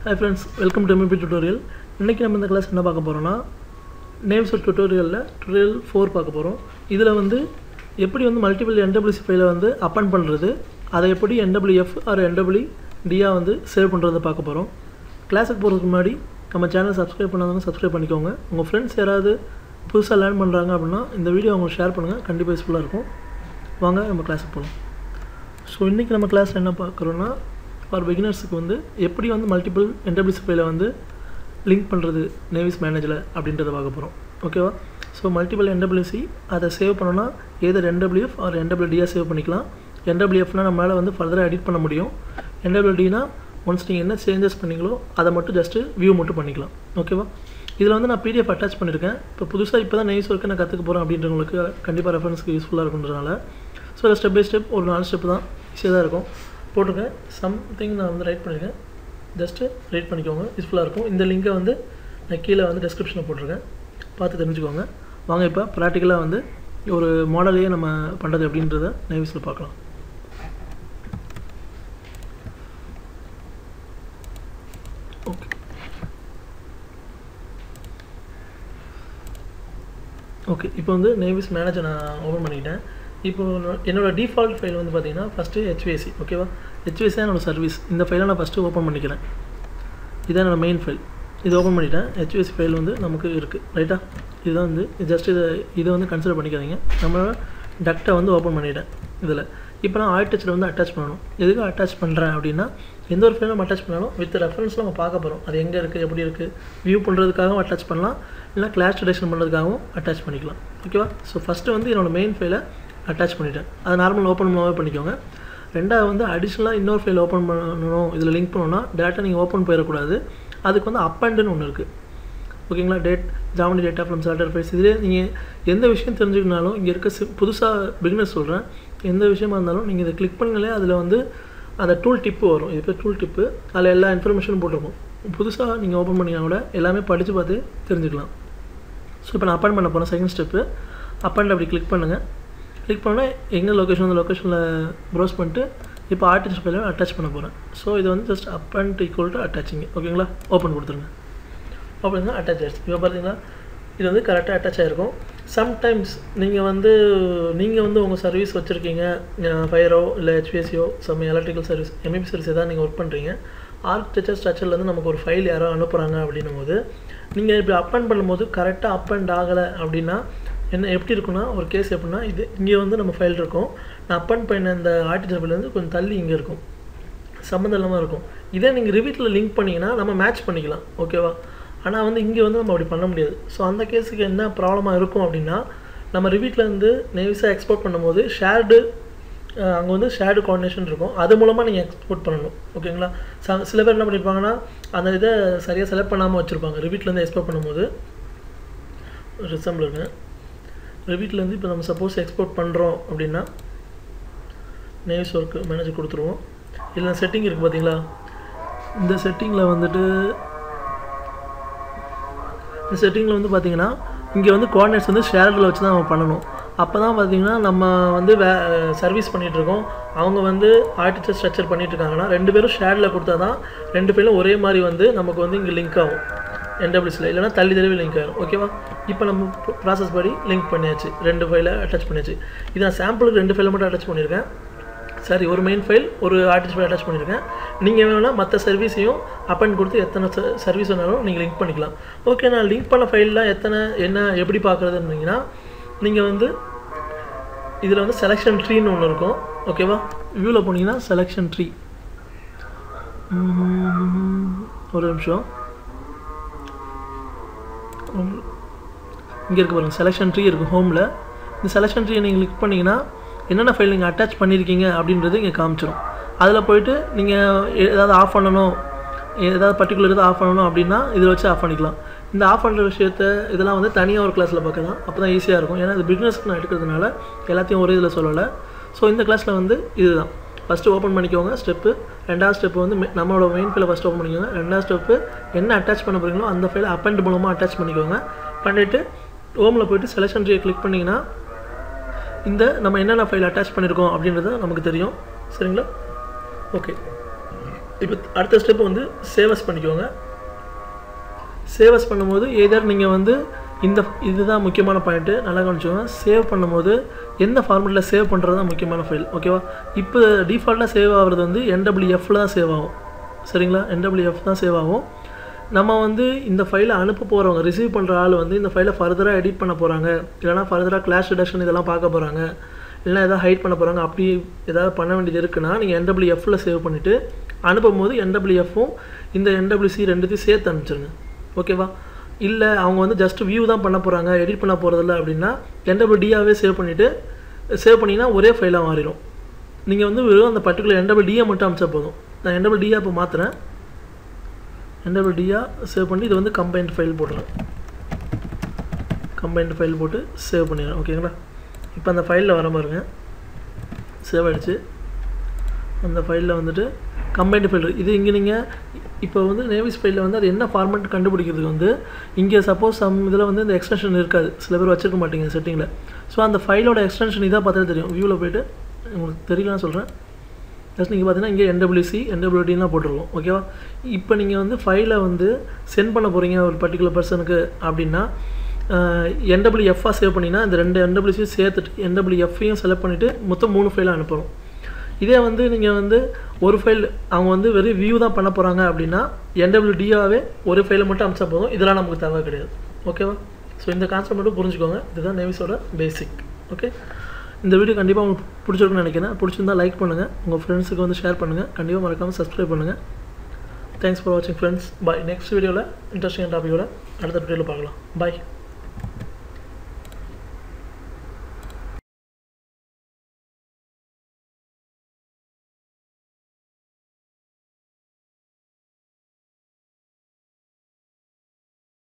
hi friends welcome to M P tutorial இன்றைக்கி நம்ம இந்த கிளாஸ் என்ன பார்க்க போகிறோம்னா நேம்ஸ் ஆஃப் டியூட்டோரியலில் டுட்டோரியல் ஃபோர் பார்க்க போகிறோம் இதில் வந்து எப்படி வந்து மல்டிபிள் என்டபிள்யூசி ஃபைலை வந்து அப்பன் பண்ணுறது அதை எப்படி என்டபிள்யூஎஃப் ஆர் என்டபிள்யூ டியா வந்து சேவ் பண்ணுறதை பார்க்க போகிறோம் கிளாஸுக்கு போகிறதுக்கு முன்னாடி நம்ம சேனல் சப்ஸ்கிரைப் பண்ணாதவங்க சப்ஸ்கிரைப் பண்ணிக்கோங்க உங்கள் ஃப்ரெண்ட்ஸ் யாராவது புதுசாக லேர்ன் பண்ணுறாங்க அப்படின்னா இந்த வீடியோ அவங்களுக்கு ஷேர் பண்ணுங்கள் கண்டிப்பாக யூஸ்ஃபுல்லாக இருக்கும் வாங்க நம்ம கிளாஸுக்கு போகலாம் ஸோ இன்றைக்கி நம்ம கிளாஸில் என்ன பார்க்குறோன்னா ஃபார் பிகினர்ஸுக்கு வந்து எப்படி வந்து மல்டிபிள் என்டபிள்யூசி ஃபைலை வந்து லிங்க் பண்ணுறது நேவிஸ் மேனேஜில் அப்படின்றத பார்க்க போகிறோம் ஓகேவா ஸோ மல்டிபிள் என்டபிள்யூசி அதை சேவ் பண்ணோன்னா ஏதர் என்டபிள்யூஎஃப் ஆர் என்டபிள்யூடியாக சேவ் பண்ணிக்கலாம் என்டபிள்யூஎஃப்னால் நம்மளால் வந்து ஃபர்தராக எடிட் பண்ண முடியும் என்டபிள்யூடினா ஒன்ஸ் நீங்கள் என்ன சேஞ்சஸ் பண்ணீங்களோ அதை மட்டும் ஜஸ்ட்டு வியூ மட்டும் பண்ணிக்கலாம் ஓகேவா இதில் வந்து நான் பிடிஎஃப் அட்டாச் பண்ணியிருக்கேன் இப்போ புதுசாக இப்போ தான் நெய்ஸ் ஒர்க்கு நான் கற்றுக்க போகிறேன் அப்படின்றவங்களுக்கு கண்டிப்பாக ரெஃபரன்ஸ்க்கு யூஸ்ஃபுல்லாக இருக்குன்றதுனால ஸோ இதில் ஸ்டெப் பை ஸ்டெப் ஒரு நாலு ஸ்டெப் தான் ஈஸியாக தான் இருக்கும் போட்டிருக்கேன் சம்திங் நான் வந்து ரைட் பண்ணியிருக்கேன் ஜஸ்ட்டு ரைட் பண்ணிக்கோங்க யூஸ்ஃபுல்லாக இருக்கும் இந்த லிங்கை வந்து நான் கீழே வந்து டெஸ்கிரிப்ஷனில் போட்டிருக்கேன் பார்த்து தெரிஞ்சுக்கோங்க வாங்க இப்போ ப்ராக்டிக்கலாக வந்து ஒரு மாடலையே நம்ம பண்ணுறது எப்படின்றத நேவிஸில் பார்க்கலாம் ஓகே ஓகே இப்போ வந்து நேவிஸ் மேனேஜர் நான் ஓப்பன் பண்ணிக்கிட்டேன் இப்போ என்னோட டிஃபால்ட் ஃபைல் வந்து பார்த்தீங்கன்னா ஃபஸ்ட்டு ஹெச்விஎஸ்சி ஓகேவா ஹெச்விஎஸ்சி தான் என்னோட சர்வீஸ் இந்த ஃபைலை நான் ஃபஸ்ட்டு ஓப்பன் பண்ணிக்கிறேன் இதான் என்னோட மெயின் ஃபைல் இது ஓப்பன் பண்ணிட்டேன் ஹெச்விஎஸ்சி ஃபைல் வந்து நமக்கு இருக்குது ரைட்டா இதுதான் வந்து ஜஸ்ட் இதை இதை வந்து கன்சிடர் பண்ணிக்காதீங்க நம்மளோட டக்டை வந்து ஓப்பன் பண்ணிட்டேன் இதில் இப்போ நான் ஆயில் டச்சில் வந்து அட்டாச் பண்ணணும் எதுக்கு அட்டாச் பண்ணுறேன் அப்படின்னா எந்த ஒரு ஃபைலும் நம்ம அட்டாச் பண்ணாலும் வித் ரெஃபரன்ஸில் நம்ம பார்க்க போகிறோம் அது எங்கே இருக்குது எப்படி இருக்குது வியூ பண்ணுறதுக்காகவும் அட்டாச் பண்ணலாம் இல்லை கிளாஸ் டிடெக்ஷன் பண்ணுறதுக்காகவும் அட்டாச் பண்ணிக்கலாம் ஓகேவா ஸோ ஃபஸ்ட்டு வந்து என்னோடய மெயின் ஃபைலை அட்டாச் பண்ணிட்டேன் அதை நார்மல் ஓப்பன் பண்ணாவே பண்ணிக்கோங்க ரெண்டாவது வந்து அடிஷ்னலாக இன்னொரு ஃபைல் ஓப்பன் பண்ணணும் இதில் லிங்க் பண்ணணும்னா டேட்டா நீங்கள் ஓப்பன் போயிடக்கூடாது அதுக்கு வந்து அப் அண்டுன்னு ஒன்று இருக்குது ஓகேங்களா டேட் ஜாமனி டேட்டா ஃப்ரம் சார்ட்டர் ஃபைல்ஸ் இதிலே நீங்கள் எந்த விஷயம் தெரிஞ்சுக்கினாலும் இங்கே இருக்க சி புதுசாக பிகினர்ஸ் சொல்கிறேன் எந்த விஷயமா இருந்தாலும் நீங்கள் இதை கிளிக் பண்ணாலே அதில் வந்து அந்த டூல் டிப்பு வரும் இது பேர் டூல் டிப்பு அதில் எல்லா இன்ஃபர்மேஷனும் போட்டிருக்கும் புதுசாக நீங்கள் ஓப்பன் பண்ணிங்கன்னா கூட எல்லாமே படித்து பார்த்து தெரிஞ்சுக்கலாம் ஸோ இப்போ நான் அப்பன் பண்ண போகிறேன் செகண்ட் ஸ்டெப்பு அப்பன் அப்படி கிளிக் பண்ணுங்கள் கிளிக் பண்ணால் எங்கே லொக்கேஷன் அந்த லொக்கேஷனில் ப்ரௌஸ் பண்ணிட்டு இப்போ ஆர்டிஸ்ட் ஃபைல அட்டாச் பண்ண போகிறேன் ஸோ இது வந்து just up and equal to attaching ஓகேங்களா ஓப்பன் கொடுத்துருங்க ஓப்பன் தான் அட்டாச் ஆகிடுச்சு இப்போ பார்த்தீங்கன்னா இது வந்து கரெக்டாக அட்டாச் ஆகிருக்கும் சம்டைம்ஸ் நீங்கள் வந்து நீங்கள் வந்து உங்கள் சர்வீஸ் வச்சுருக்கீங்க ஃபயரோ இல்லை ஹெச்பிஎஸ்சியோ some electrical service M E P service எதாவது நீங்கள் ஒர்க் பண்ணுறீங்க ஆர்கிடெக்சர் ஸ்ட்ரக்சர்லேருந்து நமக்கு ஒரு ஃபைல் யாரோ அனுப்புகிறாங்க அப்படின்னும் போது நீங்கள் இப்படி அப்பன் பண்ணும்போது கரெக்டாக அப் அண்ட் ஆகலை அப்படின்னா என்ன எப்படி இருக்குன்னா ஒரு கேஸ் எப்படின்னா இது இங்கே வந்து நம்ம ஃபைல் இருக்கும் நான் அப்பன் பண்ண இந்த ஆர்டிஜர் ஃபைல் கொஞ்சம் தள்ளி இங்கே இருக்கும் சம்மந்தம் இல்லாமல் இருக்கும் இதே நீங்கள் ரிவீட்டில் லிங்க் பண்ணிங்கன்னா நம்ம மேட்ச் பண்ணிக்கலாம் ஓகேவா ஆனால் வந்து இங்கே வந்து நம்ம அப்படி பண்ண முடியாது ஸோ அந்த கேஸுக்கு என்ன ப்ராப்ளமாக இருக்கும் அப்படின்னா நம்ம ரிவீட்டில் இருந்து நேவிஸாக எக்ஸ்போர்ட் பண்ணும்போது ஷேர்டு அங்கே வந்து ஷேர்டு கோஆர்டினேஷன் இருக்கும் அது மூலமாக நீங்கள் எக்ஸ்போர்ட் பண்ணணும் ஓகேங்களா ச சில பேர் என்ன பண்ணியிருப்பாங்கன்னா அந்த இதை சரியாக செலக்ட் பண்ணாமல் வச்சுருப்பாங்க ரிவீட்லேருந்து எக்ஸ்போர்ட் பண்ணும்போது ரிசம்பிளுங்க ரிவீட்லேருந்து இப்போ நம்ம சப்போஸ் எக்ஸ்போர்ட் பண்ணுறோம் அப்படின்னா நேவிஸ் ஒர்க்கு மேனேஜர் கொடுத்துருவோம் இல்லை செட்டிங் இருக்குது பார்த்தீங்களா இந்த செட்டிங்கில் வந்துட்டு இந்த செட்டிங்கில் வந்து பார்த்தீங்கன்னா இங்கே வந்து கோஆர்டினேட்ஸ் வந்து ஷேரில் வச்சு தான் நம்ம பண்ணணும் அப்போ தான் பார்த்தீங்கன்னா நம்ம வந்து வே சர்வீஸ் பண்ணிகிட்ருக்கோம் அவங்க வந்து ஆர்டிச்சர் ஸ்ட்ரக்சர் பண்ணிகிட்ருக்காங்கன்னா ரெண்டு பேரும் ஷேரில் கொடுத்தா தான் ரெண்டு பேரும் ஒரே மாதிரி வந்து நமக்கு வந்து இங்கே லிங்க் ஆகும் என்டபிள்யூஸில் இல்லைனா தள்ளி தள்ளி லிங்க் ஆகிடும் ஓகேவா இப்போ நம்ம ப்ராசஸ் படி லிங்க் பண்ணியாச்சு ரெண்டு ஃபைலை அட்டாச் பண்ணியாச்சு இது நான் சாம்பிளுக்கு ரெண்டு ஃபைலை மட்டும் அட்டாச் பண்ணியிருக்கேன் சரி ஒரு மெயின் ஃபைல் ஒரு ஆர்டிஸ்ட் ஃபைல் அட்டாச் பண்ணியிருக்கேன் நீங்கள் வேணும்னா மற்ற சர்வீஸையும் அப்பன் கொடுத்து எத்தனை சர்வீஸ் வேணாலும் நீங்கள் லிங்க் பண்ணிக்கலாம் ஓகே நான் லிங்க் பண்ண ஃபைல்லாம் எத்தனை என்ன எப்படி பார்க்குறதுன்னீங்கன்னா நீங்கள் வந்து இதில் வந்து செலெக்ஷன் ட்ரீன்னு ஒன்று இருக்கும் ஓகேவா வியூவில் போனீங்கன்னா செலெக்ஷன் ட்ரீ ஒரு நிமிஷம் இங்கே இருக்க பாருங்கள் செலெக்ஷன் ட்ரீ இருக்குது ஹோமில் இந்த செலெக்ஷன் ட்ரீ நீங்கள் கிளிக் பண்ணிங்கன்னா என்னென்ன ஃபைல் நீங்கள் அட்டாச் பண்ணியிருக்கீங்க அப்படின்றது இங்கே காமிச்சிடும் அதில் போயிட்டு நீங்கள் ஏதாவது ஆஃப் பண்ணணும் ஏதாவது பர்டிகுலர் எதாவது ஆஃப் பண்ணணும் அப்படின்னா இதில் வச்சு ஆஃப் பண்ணிக்கலாம் இந்த ஆஃப் பண்ணுற விஷயத்த இதெல்லாம் வந்து தனியாக ஒரு கிளாஸில் பார்க்கலாம் அப்போ தான் ஈஸியாக இருக்கும் ஏன்னா இது பிக்னஸ்க்கு நான் எடுக்கிறதுனால எல்லாத்தையும் ஒரே இதில் சொல்லலை ஸோ இந்த கிளாஸில் வந்து இதுதான் ஃபஸ்ட்டு ஓப்பன் பண்ணிக்கோங்க ஸ்டெப்பு ரெண்டாவது ஸ்டெப்பு வந்து நம்மளோட மெயின் ஃபைலை ஃபஸ்ட்டு ஓப்பன் பண்ணிக்கோங்க ரெண்டாவது ஸ்டெப்பு என்ன அட்டாச் பண்ண போகிறீங்களோ அந்த ஃபைலை அப்பண்ட் மூலமாக அட்டாச் பண்ணிக்கோங்க பண்ணிவிட்டு ஹோமில் போய்ட்டு செலெக்ஷன் ட்ரீயை கிளிக் பண்ணிங்கன்னா இந்த நம்ம என்னென்ன ஃபைல் அட்டாச் பண்ணியிருக்கோம் அப்படின்றது நமக்கு தெரியும் சரிங்களா ஓகே இப்போ அடுத்த ஸ்டெப் வந்து சேவஸ் பண்ணிக்கோங்க சேவஸ் பண்ணும்போது ஏதர் நீங்கள் வந்து இந்த இதுதான் முக்கியமான பாயிண்ட்டு நல்லா கவனிச்சுக்கோங்க சேவ் பண்ணும்போது எந்த ஃபார்மெட்டில் சேவ் பண்ணுறது தான் முக்கியமான ஃபைல் ஓகேவா இப்போ டிஃபால்ட்டாக சேவ் ஆகிறது வந்து என்டபிள்யூஎஃப்ல தான் சேவ் ஆகும் சரிங்களா என்டபிள்யூஎஃப் தான் சேவ் ஆகும் நம்ம வந்து இந்த ஃபைலை அனுப்ப போகிறவங்க ரிசீவ் பண்ணுற ஆள் வந்து இந்த ஃபைலை ஃபர்தராக எடிட் பண்ண போகிறாங்க இல்லைனா ஃபர்தராக கிளாஸ் ரிடக்ஷன் இதெல்லாம் பார்க்க போகிறாங்க இல்லைனா எதாவது ஹைட் பண்ண போகிறாங்க அப்படி ஏதாவது பண்ண வேண்டியது இருக்குன்னா நீங்கள் என்டபிள்யூஎஃப்ல சேவ் பண்ணிவிட்டு அனுப்பும் போது என்டபிள்யூஎஃப்பும் இந்த என்டபிள்யூசி ரெண்டுத்தையும் சேர்த்து அனுப்பிச்சிருங்க ஓகேவா இல்லை அவங்க வந்து ஜஸ்ட் வியூ தான் பண்ண போகிறாங்க எடிட் பண்ண போகிறதில்ல அப்படின்னா என்டபிள்யூடியாவே சேவ் பண்ணிவிட்டு சேவ் பண்ணிங்கன்னா ஒரே ஃபைலாக மாறிடும் நீங்கள் வந்து வெறும் அந்த பர்டிகுலர் என்டபிள்யூடியை மட்டும் அமிச்சா போதும் நான் என்டபிள்யூடியா இப்போ மாற்றுறேன் என்டபிள்யூடியா சேவ் பண்ணி இது வந்து கம்பைன்ட் ஃபைல் போட்டுறேன் கம்பைன்ட் ஃபைல் போட்டு சேவ் பண்ணிடுறேன் ஓகேங்களா இப்போ அந்த ஃபைலில் வர பாருங்க சேவ் ஆகிடுச்சு அந்த ஃபைலில் வந்துட்டு கம்பைன்டு ஃபைல் இது இங்கே நீங்கள் இப்போ வந்து நேவிஸ் ஃபைலில் வந்து அது என்ன ஃபார்மெட் கண்டுபிடிக்கிறதுக்கு வந்து இங்கே சப்போஸ் சம் இதில் வந்து இந்த எக்ஸ்டென்ஷன் இருக்காது சில பேர் வச்சிருக்க மாட்டீங்க செட்டிங்கில் ஸோ அந்த ஃபைலோட எக்ஸ்டென்ஷன் இதாக பார்த்தா தெரியும் வியூவில் போய்ட்டு உங்களுக்கு தெரியலன்னு சொல்கிறேன் ஜஸ்ட் நீங்கள் பார்த்தீங்கன்னா இங்கே என்டபிள்யூசி என்டபிள்யூடிலாம் போட்டிருக்கோம் ஓகேவா இப்போ நீங்கள் வந்து ஃபைலை வந்து சென்ட் பண்ண போகிறீங்க ஒரு பர்டிகுலர் பர்சனுக்கு அப்படின்னா என்டபிள்யூஎஃபாக சேவ் பண்ணிங்கன்னா இந்த ரெண்டு என்டபிள்யூசியும் சேர்த்துட்டு என்டபிள்யூஎஃப்பையும் செலக்ட் பண்ணிவிட்டு மொத்தம் மூணு ஃபைலை அனுப்புகிறோம் இதே வந்து நீங்கள் வந்து ஒரு ஃபைல் அவங்க வந்து வெறும் வியூ தான் பண்ண போகிறாங்க அப்படின்னா என்டபிள்யூடியாவே ஒரு ஃபைலை மட்டும் அனுப்பிச்சா போதும் இதெல்லாம் நமக்கு தேவை கிடையாது ஓகேவா ஸோ இந்த கான்செப்ட் மட்டும் புரிஞ்சுக்கோங்க இதுதான் நேவிஸோட பேசிக் ஓகே இந்த வீடியோ கண்டிப்பாக உங்களுக்கு பிடிச்சிருக்குன்னு நினைக்கிறேன் பிடிச்சிருந்தா லைக் பண்ணுங்கள் உங்கள் ஃப்ரெண்ட்ஸுக்கு வந்து ஷேர் பண்ணுங்கள் கண்டிப்பாக மறக்காமல் சப்ஸ்கிரைப் பண்ணுங்கள் தேங்க்ஸ் ஃபார் வாட்சிங் ஃப்ரெண்ட்ஸ் பாய் நெக்ஸ்ட் வீடியோவில் இன்ட்ரெஸ்டிங் டாப்பிக்கோட அடுத்த வீடியோவில் பார்க்கலாம் பாய்